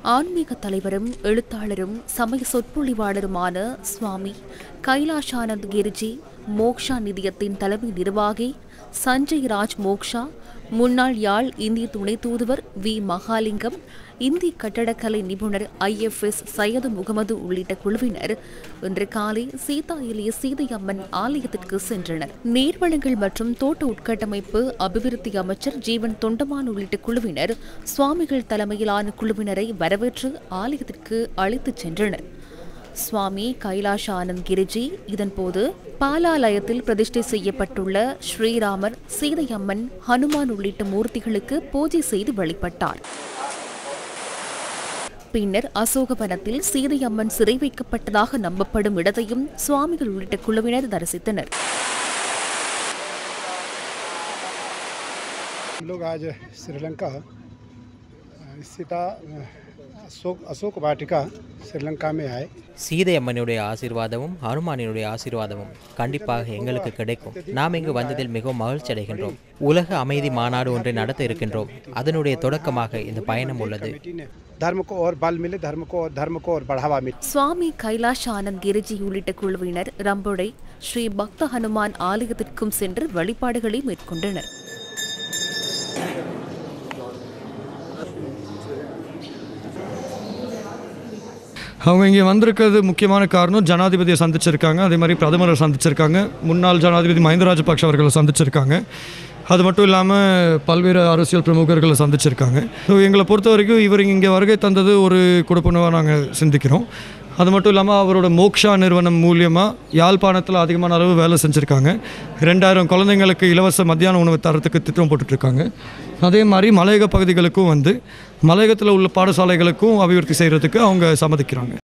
ஆன்மீக தலைவரும் எழுத்தாளரும் சமய சொற்பொழிவாளருமான சுவாமி கைலாஷானந்த் கிரிஜி மோக்ஷா நிதியத்தின் தலைமை நிர்வாகி சஞ்சய் ராஜ் மோக்ஷா முன்னாள் யாழ் இந்திய துணை தூதுவர் வி மகாலிங்கம் இந்திய கட்டடக்கலை நிபுணர் ஐஎஃப்எஸ் சையது முகமது உள்ளிட்ட குழுவினர் இன்று காலை சீதா எலிய சீதையம்மன் ஆலயத்திற்கு சென்றனர் நீர்வளங்கள் மற்றும் தோட்ட உட்கட்டமைப்பு அபிவிருத்தி அமைச்சர் ஜீவன் தொண்டமான் உள்ளிட்ட குழுவினர் சுவாமிகள் தலைமையிலான குழுவினரை வரவேற்று ஆலயத்திற்கு அழைத்துச் சென்றனர் சுவாமி கைலாஷ ஆனந்த் கிரிஜி இதன்போது பாலாலயத்தில் பிரதிஷ்டை செய்யப்பட்டுள்ள ஸ்ரீராமர் சீதையம்மன் ஹனுமான் உள்ளிட்ட மூர்த்திகளுக்கு பூஜை செய்து வழிபட்டார் பின்னர் அசோகவனத்தில் சீதையம்மன் சிறை வைக்கப்பட்டதாக நம்பப்படும் இடத்தையும் சுவாமிகள் உள்ளிட்ட குழுவினர் தரிசித்தனர் हम लोग आज श्रीलंका सीता अशोक अशोक वाटिका श्रीलंका में आए சீதை அம்மனுடைய ஆசீர்வாதமும் ஹனுமானினுடைய ஆசீர்வாதமும் கண்டிப்பாக எங்களுக்கு கிடைக்கும் நாம் இங்கு வந்ததில் மிகவும் மகிழ்ச்சி அடைகின்றோம் உலக அமைதி மாநாடு ஒன்றை நடத்த இருக்கின்றோம் அதனுடைய தொடக்கமாக இந்த பயணம் உள்ளது कमेटी ने धर्म को और बल मिले धर्म को और धर्म को और बढ़ावा मिले சுவாமி கைலாஷ் ஆனந்த் கிரிஜி உள்ளிட்ட குழுவினர் ரம்பொடை ஸ்ரீ பக்த ஹனுமான் ஆலயத்திற்கும் சென்று வழிபாடுகளை மேற்கொண்டனர் அவங்க இங்கே வந்திருக்கிறது முக்கியமான காரணம் ஜனாதிபதியை சந்திச்சிருக்காங்க அதே மாதிரி பிரதமரை சந்திச்சிருக்காங்க முன்னாள் ஜனாதிபதி மஹிந்த ராஜபக்ஷ அவர்களை சந்திச்சிருக்காங்க அது மட்டும் இல்லாமல் பல்வேறு அரசியல் பிரமுகர்களை சந்திச்சிருக்காங்க ஸோ எங்களை பொறுத்த வரைக்கும் இவர் இங்கே வருகை தந்தது ஒரு கொடுப்பனவாக நாங்கள் சிந்திக்கிறோம் அது மட்டும் இல்லாமல் அவரோட மோக்ஷா நிறுவனம் மூலியமாக யாழ்ப்பாணத்தில் அதிகமான அளவு வேலை செஞ்சுருக்காங்க ரெண்டாயிரம் குழந்தைங்களுக்கு இலவச மத்தியான உணவு தரத்துக்கு திட்டம் போட்டுட்ருக்காங்க அதே மாதிரி மலையக பகுதிகளுக்கும் வந்து மலையகத்தில் உள்ள பாடசாலைகளுக்கும் அபிவிருத்தி செய்கிறதுக்கு அவங்க சம்மதிக்கிறாங்க